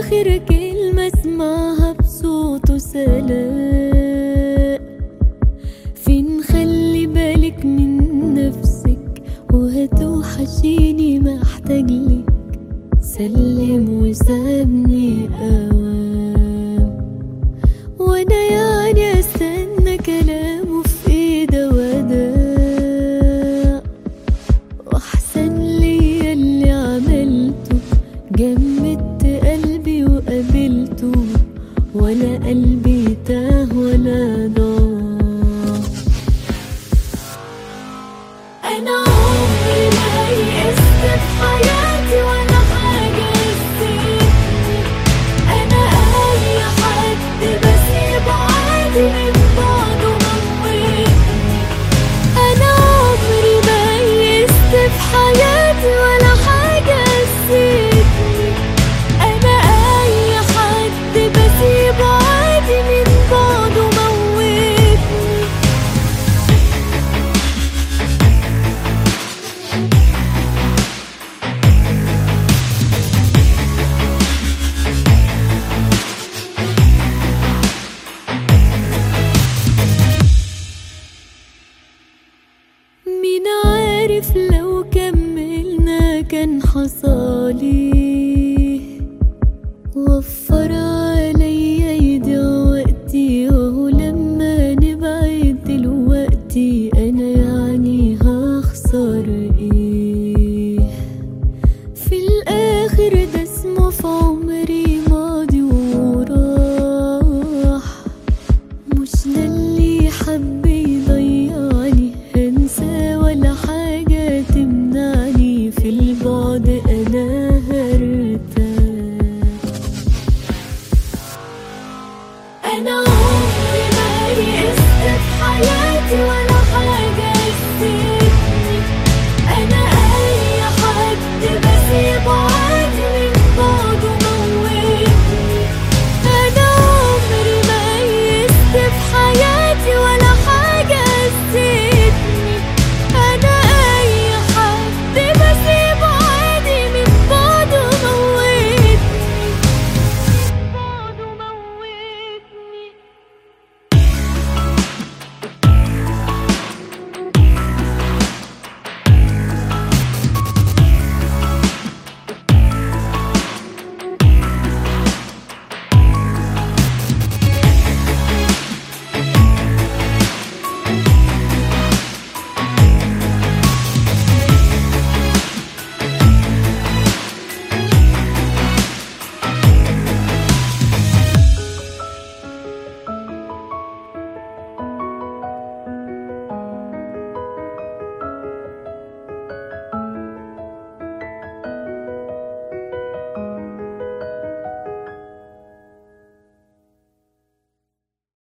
آخر كلمة اسمعها بصوته سلام فين خلي بالك من نفسك وهتوحشيني محتاجلك سلم وسابني أوام وانا يعني استنى كلامه في ايده وداع واحسن ليا اللي عملته جمدت قلبي وقابلته ولا قلبي تاه ولا ضاع انا عمري ما يئست في حياتي ولا حاجه نسيتني انا اي حد بسيبه عادي من بعده موتني انا عمري ما يئست في حياتي ولا حاجه نسيتني انا اي حد بسيبه عادي من بعده موتني مين عارف لو كملنا كان حصالي وفر عليا يضيع وقتي وهو لما نبعد دلوقتي انا يعني هخسر ايه في الاخر ده اسمه في عمري